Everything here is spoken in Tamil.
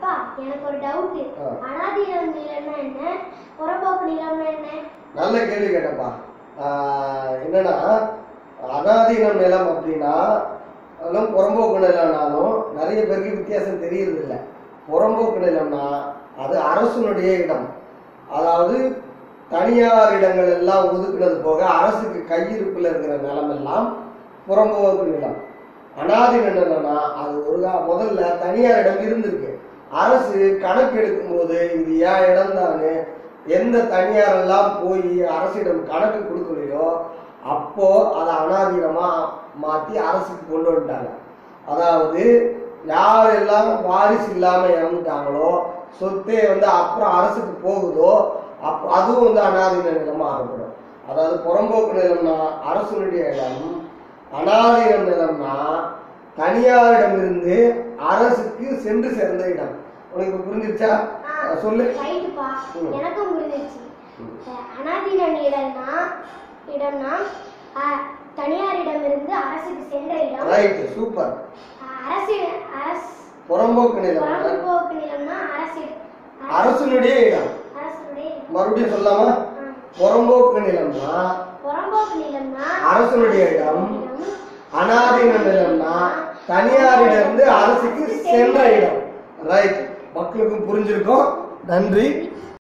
அப்பா எனக்கு ஒரு டவுட் ஆ. அனாதீனம் நிலம்னா என்ன புறம்போக்கு நிலம்னா என்ன நல்ல கேள்வி கேட்டப்பா ஆஹ் என்னன்னா அனாதீனம் நிலம் அப்படின்னா அதெல்லாம் புறம்போக்கு நிலம்னாலும் நிறைய பேருக்கு வித்தியாசம் தெரியறது இல்லை புறம்போக்கு நிலம்னா அது அரசனுடைய இடம் அதாவது தனியார் இடங்கள் எல்லாம் ஒதுக்குனது போக அரசுக்கு கையிருப்பில் இருக்கிற நிலம் எல்லாம் புறம்போக்கு நிலம் அனாதீன நிலம்னா அது ஒரு கா- முதல்ல தனியார் இடம் இருந்திருக்கு அரசு கணக்கு எடுக்கும் போது இது ஏன் இடம் தானே எந்த தனியார் எல்லாம் போய் அரசிடம் கணக்கு கொடுக்கலையோ அப்போ அதை அனாதீனமா மாத்தி அரசுக்கு கொண்டு வந்துட்டாங்க அதாவது யாரெல்லாம் வாரிசு இல்லாம இறந்துட்டாங்களோ சொத்தே வந்து அப்புறம் அரசுக்கு போகுதோ அப்ப அதுவும் வந்து அனாதீன நிலமா ஆகப்படும் அதாவது புறம்போக்கு நிலம்னா அரசனுடைய இடம் அனாதீனம் நிலம்னா தனியாரிடமிருந்து அரசுக்கு சென்று சேர்ந்த இடம் உனக்கு இப்ப புரிஞ்சிருச்சா ஆ. சொல்லு ரைட்டுப்பா ம். எனக்கும் புரிஞ்சிருச்சு ம். அஹ் அனாதீன இடம்னா இடம்னா அஹ், தனியாரிடம் இருந்து அரசுக்கு சென்ற இடம் ரைட் சூப்பர் அஹ், அரசு அரசு புறம்போக்கு நிலம் புறம்போக்கு நிலம்னா அரசு அரசனுடைய இடம் அரசுடைய இடம். மறுபடியும் சொல்லாமா ஆ. புறம்போக்கு நிலம்னா புறம்போக்கு நிலம்னா அரசனுடைய இடம். இடம். அனாதீன நிலம்னா தனியாரிடம் இருந்து அரசுக்கு சென்ற இடம் ரைட் மக்களுக்கும் புரிஞ்சிருக்கும் நன்றி